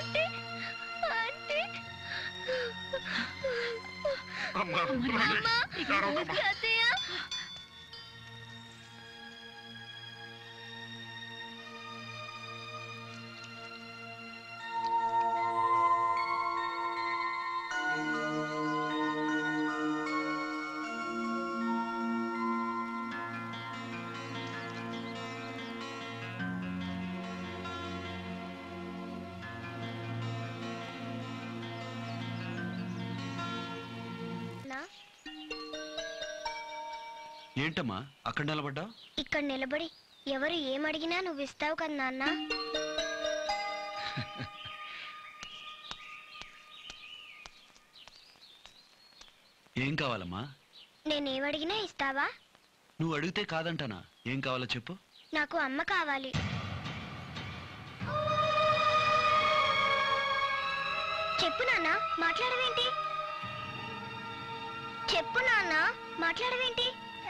Aunty aunty అమ్మా అమ్మా ఏడవకమ్మా. అత్తయ్య ఏంటమ్మా అక్కడ నిలబడ్డా ఇక్కడ నిలబడి ఎవరు ఏమడిగినా నువ్వు ఇస్తావు కదా నాన్న ఏం కావాలమ్మా నేనేమడిగినా ఇస్తావా నువ్వు అడిగితే కాదంటానా ఏం కావాలో చెప్పు నాకు అమ్మ కావాలి చెప్పు నాన్న మాట్లాడవేంటి చెప్పు నాన్న మాట్లాడవేంటి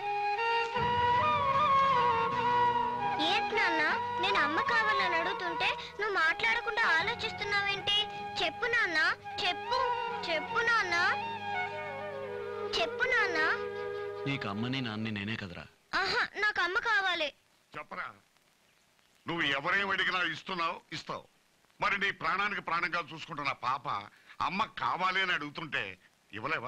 ఏంటి నాన్న నేను అమ్మ కావాలని అడుగుతుంటే నువ్వు మాట్లాడకుండా ఆలోచిస్తున్నావేంటి చెప్పు నాన్న చెప్పు చెప్పు నాన్న చెప్పు నాన్న నీకు అమ్మని నాన్నని నేనే కదరా ఆహా నాకు అమ్మ కావాలి చెప్పరా నువ్వు ఎవరేం అడిగినా ఇస్తున్నావు ఇస్తావు మరి నీ ప్రాణానికి ప్రాణంగా చూసుకుంటున్న పాప అమ్మ కావాలి అని అడుగుతుంటే ఇవ్వలేవా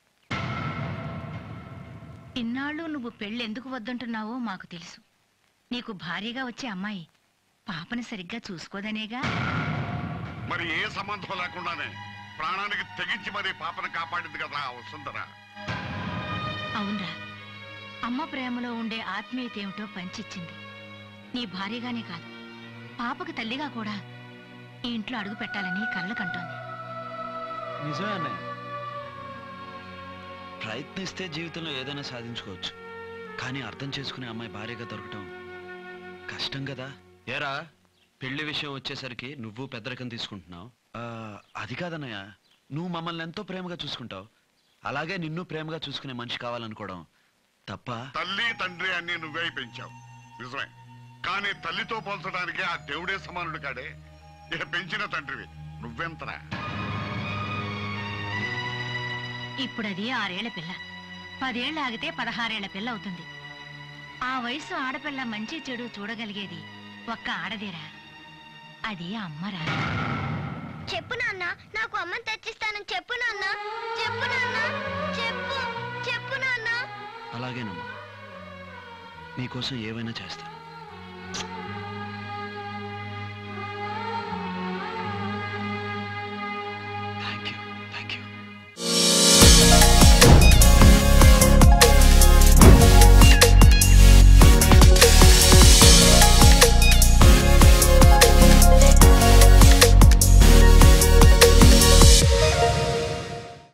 ఇన్నాళ్ళు నువ్వు పెళ్ళెందుకు వద్దంటున్నావో మాకు తెలుసు నీకు భారీగా వచ్చే అమ్మాయి పాపని సరిగ్గా చూసుకోదనేగా మరి ఏ సంబంధం లేకుండానే ప్రాణానికి తెగించి మరి పాపను కాపాడింది కదా ఆ వసుంధర అవునరా అమ్మ ప్రేమలో ఉండే ఆత్మీయత ఏమిటో పంచిచ్చింది నీ భార్యగానే కాదు పాపకు తల్లిగా కూడా ఈ ఇంట్లో అడుగు పెట్టాలని కళ్ళకంటోంది నిజమే అన్నయ్య ప్రయత్నిస్తే జీవితంలో ఏదైనా సాధించుకోవచ్చు కానీ అర్థం చేసుకునే అమ్మాయి భార్యగా దొరకటం కష్టం కదా ఏరా పెళ్లి విషయం వచ్చేసరికి నువ్వు పెద్దరికం తీసుకుంటున్నావు ఆ, అది కాదన్నయ్య నువ్వు మమ్మల్ని ఎంతో ప్రేమగా చూసుకుంటావు అలాగే నిన్ను ప్రేమగా చూసుకునే మనిషి కావాలనుకోవడం తప్ప తల్లి తండ్రి అన్ని నువ్వే పెంచావు నిజమే కానీ తల్లితో పోల్చడానికి ఆ దేవుడే సమానుడు కాడే ఇక పెంచిన తండ్రివి నువ్వెంతరా ఇప్పుడది ఆరేళ్ల పిల్ల పదేళ్లు ఆగితే పదహారేళ్ల పిల్ల అవుతుంది ఆ వయసు ఆడపిల్ల మంచి చెడు చూడగలిగేది ఒక్క ఆడదేరా అది అమ్మరా చెప్పు నాన్న నాకు అమ్మని తెచ్చిస్తానని చెప్పు నాన్న చెప్పు నాన్న చెప్పు చెప్పు నాన్న అలాగేనమ్మా నీకోసం ఏవైనా చేస్తాను